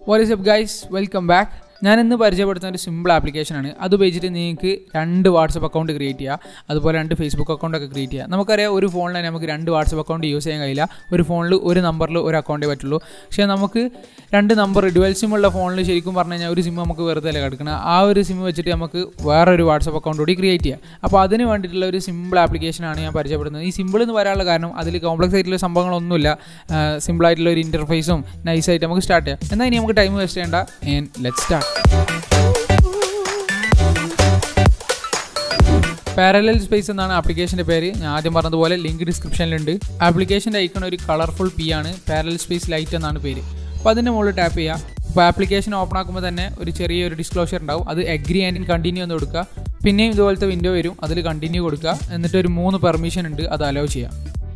what is up guys welcome back ഞാൻ ഇന്ന് പരിചയപ്പെടുത്തുന്ന ഒരു സിമ്പിൾ ആപ്ലിക്കേഷനാണ് അത് ഉപയോഗിച്ചിട്ട് നിങ്ങൾക്ക് രണ്ട് വാട്സപ്പ് അക്കൗണ്ട് ക്രിയേറ്റ് ചെയ്യുക അതുപോലെ രണ്ട് ഫേസ്ബുക്ക് അക്കൗണ്ട് ഒക്കെ ക്രിയേറ്റ് ചെയ്യുക നമുക്കറിയാം ഒരു ഫോണിൽ തന്നെ നമുക്ക് രണ്ട് വാട്സപ്പ് അക്കൗണ്ട് യൂസ് ചെയ്യാൻ കഴിയില്ല ഒരു ഫോണിൽ ഒരു നമ്പറിൽ ഒരു അക്കൗണ്ടേ പറ്റുള്ളൂ പക്ഷേ നമുക്ക് രണ്ട് നമ്പർ ഡുവൽ സിം ഉള്ള ഫോണിൽ ശരിക്കും പറഞ്ഞു കഴിഞ്ഞാൽ ഒരു സിം നമുക്ക് വെറുതെ അല്ല കിടക്കണം ആ ഒരു സിം വെച്ചിട്ട് നമുക്ക് വേറൊരു വാട്സപ്പ് അക്കൗണ്ട് കൂടി ക്രിയേറ്റ് ചെയ്യാം അപ്പോൾ അതിന് വേണ്ടിയിട്ടുള്ള ഒരു സിമ്പിൾ ആപ്ലിക്കേഷനാണ് ഞാൻ പരിചയപ്പെടുന്നത് ഈ സിമ്പിൾ എന്ന് പറയാനുള്ള കാരണം അതിൽ കോംപ്ലക്സ് ആയിട്ടുള്ള സംഭവങ്ങളൊന്നുമില്ല സിമ്പിൾ ആയിട്ടുള്ള ഒരു ഇൻ്റർഫേസും നൈസായിട്ട് നമുക്ക് സ്റ്റാർട്ട് ചെയ്യാം എന്നാൽ ഇനി നമുക്ക് ടൈം വേസ്റ്റ് ചെയ്യേണ്ട and let start parallel space എന്നാണ് ആപ്ലിക്കേഷൻ്റെ പേര് ഞാൻ ആദ്യം പറഞ്ഞതുപോലെ ലിങ്ക് ഡിസ്ക്രിപ്ഷനിലുണ്ട് ആപ്ലിക്കേഷൻ്റെ ഐക്കൺ ഒരു കളർഫുൾ പി ആണ് പാരലൽ സ്പേസ് ലൈറ്റ് എന്നാണ് പേര് അപ്പോൾ അതിൻ്റെ മുകളിൽ ടാപ്പ് ചെയ്യുക അപ്പോൾ ആപ്ലിക്കേഷൻ ഓപ്പൺ ആക്കുമ്പോൾ തന്നെ ഒരു ചെറിയൊരു ഡിസ്ക്ലോഷർ ഉണ്ടാവും അത് എഗ്രി ആൻഡ് കണ്ടിന്യൂ എന്ന് കൊടുക്കുക പിന്നെയും ഇതുപോലത്തെ വിൻഡോ വരും അതിൽ കണ്ടിന്യൂ കൊടുക്കുക എന്നിട്ട് ഒരു മൂന്ന് പെർമിഷൻ ഉണ്ട് അത് അലോ ചെയ്യാം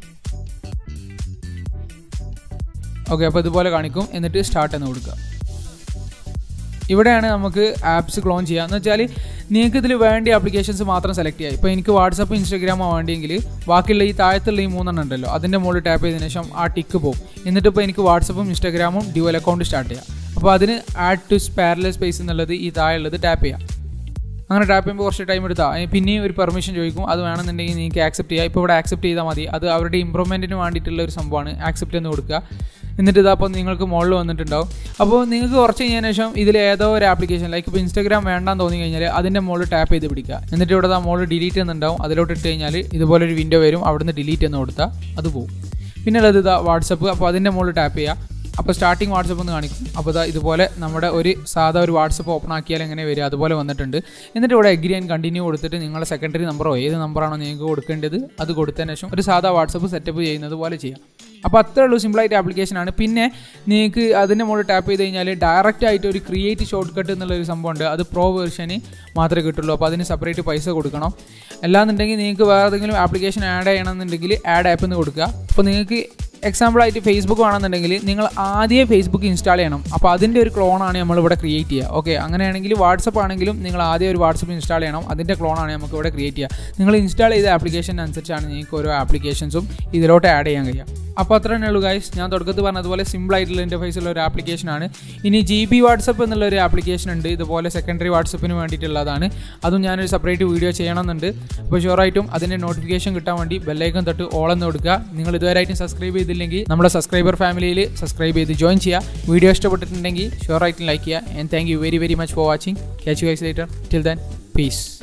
ഓക്കെ അപ്പോൾ ഇതുപോലെ കാണിക്കും എന്നിട്ട് സ്റ്റാർട്ട് എന്ന് കൊടുക്കുക ഇവിടെയാണ് നമുക്ക് ആപ്സ് ക്ലോൺ ചെയ്യുക എന്ന് വെച്ചാൽ നിങ്ങൾക്ക് ഇതിൽ വേണ്ട ആപ്ലിക്കേഷൻസ് മാത്രം സെലക്ട് ചെയ്യാം ഇപ്പോൾ എനിക്ക് വാട്സപ്പ് ഇൻസ്റ്റാഗ്രാമോ വേണ്ടിയെങ്കിൽ ബാക്കിയുള്ള ഈ താഴത്തുള്ള ഈ മൂന്നെണ്ണം ഉണ്ടല്ലോ അതിൻ്റെ മുകളിൽ ടാപ്പ് ചെയ്തതിനു ശേഷം ആ ടിക്ക് പോകും എന്നിട്ട് ഇപ്പോൾ എനിക്ക് വാട്സപ്പും ഇൻസ്റ്റാഗ്രാമും ഡ്യുവൽ അക്കൗണ്ട് സ്റ്റാർട്ട് ചെയ്യാം അപ്പോൾ അതിന് ആഡ് ടു പാരലൽ സ്പേസ് എന്നുള്ളത് ഈ താഴെയുള്ളത് ടാപ്പ് ചെയ്യാം അങ്ങനെ ടാപ്പ് ചെയ്യുമ്പോൾ കുറച്ച് ടൈം എടുത്താൽ പിന്നെയും ഒരു പെർമിഷൻ ചോദിക്കും അത് വേണമെന്നുണ്ടെങ്കിൽ നിങ്ങൾക്ക് ആക്സെപ്റ്റ് ചെയ്യാം ഇപ്പോൾ ഇവിടെ ആക്സെപ്റ്റ് ചെയ്താൽ മതി അത് അവരുടെ ഇമ്പ്രൂവ്മെൻറ്റിന് വേണ്ടിയിട്ടുള്ള ഒരു സംഭവമാണ് ആക്സെപ്റ്റ് എന്ന് കൊടുക്കുക എന്നിട്ട് ഇതാ അപ്പോൾ നിങ്ങൾക്ക് മുകളിൽ വന്നിട്ടുണ്ടാവും അപ്പോൾ നിങ്ങൾക്ക് കുറച്ച് കഴിഞ്ഞതിന് ശേഷം ഇതിൽ ഏതോ ഒരു ആപ്ലിക്കേഷൻ ലൈക്ക് ഇപ്പോൾ ഇൻസ്റ്റാഗ്രാം വേണ്ടാന്ന് തോന്നി കഴിഞ്ഞാൽ അതിൻ്റെ മുകളിൽ ടാപ്പ് ചെയ്ത് പിടിക്കുക എന്നിട്ട് ഇവിടെ ആ മുകളിൽ ഡിലീറ്റ് എന്നുണ്ടാവും അതിലോട്ട് ഇട്ട് കഴിഞ്ഞാൽ ഇതുപോലെ ഒരു വിൻഡോ വരും അവിടുന്ന് ഡിലീറ്റ് എന്ന് കൊടുത്താൽ അത് പോകും പിന്നെ ഉള്ളത് ഇതാ വാട്സപ്പ് അപ്പോൾ അതിൻ്റെ മുകളിൽ ടാപ്പ് ചെയ്യുക അപ്പോൾ സ്റ്റാർട്ടിങ് വാട്സപ്പ് എന്ന് കാണിക്കും അപ്പോൾ ഇതാ ഇതുപോലെ നമ്മുടെ ഒരു സാധാ ഒരു വാട്സപ്പ് ഓപ്പൺ ആക്കിയാൽ എങ്ങനെ വരിക അതുപോലെ വന്നിട്ടുണ്ട് എന്നിട്ട് ഇവിടെ എഗ്രി ആൻഡ് കണ്ടിന്യൂ കൊടുത്തിട്ട് നിങ്ങളുടെ സെക്കൻഡറി നമ്പറോ ഏത് നമ്പറാണോ നിങ്ങൾക്ക് കൊടുക്കേണ്ടത് അത് കൊടുത്തതിന് ശേഷം ഒരു സാധാ വാട്സപ്പ് സെറ്റപ്പ് ചെയ്യുന്നത് പോലെ ചെയ്യാം അപ്പോൾ അത്രേ ഉള്ളൂ സിമ്പിളായിട്ട് ആപ്ലിക്കേഷനാണ് പിന്നെ നിങ്ങൾക്ക് അതിൻ്റെ മുകളിൽ ടാപ്പ് ചെയ്ത് കഴിഞ്ഞാൽ ഡയറക്റ്റ് ആയിട്ട് ഒരു ക്രിയേറ്റ് ഷോർട്ട് കട്ട് എന്നുള്ളൊരു സംഭവമുണ്ട് അത് പ്രോ വേർഷന് മാത്രമേ കിട്ടുള്ളൂ അപ്പോൾ അതിന് സെപ്പറേറ്റ് പൈസ കൊടുക്കണം അല്ലാന്നുണ്ടെങ്കിൽ നിങ്ങൾക്ക് വേറെ ഏതെങ്കിലും ആപ്ലിക്കേഷൻ ആഡ് ചെയ്യണമെന്നുണ്ടെങ്കിൽ ആഡ് ആപ്പ് എന്ന് കൊടുക്കുക അപ്പോൾ നിങ്ങൾക്ക് എക്സാമ്പിൾ ആയിട്ട് ഫേസ്ബുക്ക് വേണമെന്നുണ്ടെങ്കിൽ നിങ്ങൾ ആദ്യം ഫേസ്ബുക്ക് ഇൻസ്റ്റാൾ ചെയ്യണം അപ്പോൾ അതിൻ്റെ ഒരു ക്ലോണാണ് നമ്മൾ ഇവിടെ ക്രിയേറ്റ് ചെയ്യുക ഓക്കെ അങ്ങനെയാണെങ്കിൽ വാട്സപ്പ് ആണെങ്കിലും നിങ്ങൾ ആദ്യം ഒരു വാട്സപ്പ് ഇൻസ്റ്റാൾ ചെയ്യണം അതിൻ്റെ ക്ലോണാണ് നമുക്ക് ഇവിടെ ക്രിയേറ്റ് ചെയ്യുക നിങ്ങൾ ഇൻസ്റ്റാൾ ചെയ്ത ആപ്ലിക്കേഷൻ അനുസരിച്ചാണ് നിങ്ങൾക്ക് ഓരോ ആപ്ലിക്കേഷൻസും ഇതിലോട്ട് ആഡ് ചെയ്യാൻ കഴിയുക അപ്പോൾ അത്ര തന്നെ ഉള്ളൂ ഗൈസ് ഞാൻ തുടക്കത്തിൽ പറഞ്ഞതുപോലെ സിമ്പിൾ ആയിട്ടുള്ള ഇൻ്റർഫേസ് ഉള്ള ഒരു ആപ്ലിക്കേഷനാണ് ഇനി ജി ബി വാട്സപ്പ് എന്നുള്ള ഒരു ആപ്ലിക്കേഷൻ ഉണ്ട് ഇതുപോലെ സെക്കൻഡറി വാട്സപ്പിന് വേണ്ടിയിട്ടുള്ളതാണ് അതും ഞാനൊരു സെപ്പറേറ്റ് വീഡിയോ ചെയ്യണമെന്നുണ്ട് അപ്പോൾ ഷുവറായിട്ടും അതിൻ്റെ നോട്ടിഫിക്കേഷൻ കിട്ടാൻ വേണ്ടി ബെല്ലൈക്കൻ തൊട്ട് ഓളെന്ന് കൊടുക്കുക നിങ്ങൾ ഇതുവരെയായിട്ടും സബ്സ്ക്രൈബ് ചെയ്തില്ലെങ്കിൽ നമ്മുടെ സബ്സ്ക്രൈബർ ഫാമിലിയിൽ സബ്സ്ക്രൈബ് ചെയ്ത് ജോയിൻ ചെയ്യുക വീഡിയോ ഇഷ്ടപ്പെട്ടിട്ടുണ്ടെങ്കിൽ ഷുവറായിട്ടും ലൈക്ക് ചെയ്യുക and thank you very very much for watching catch you guys later till then piece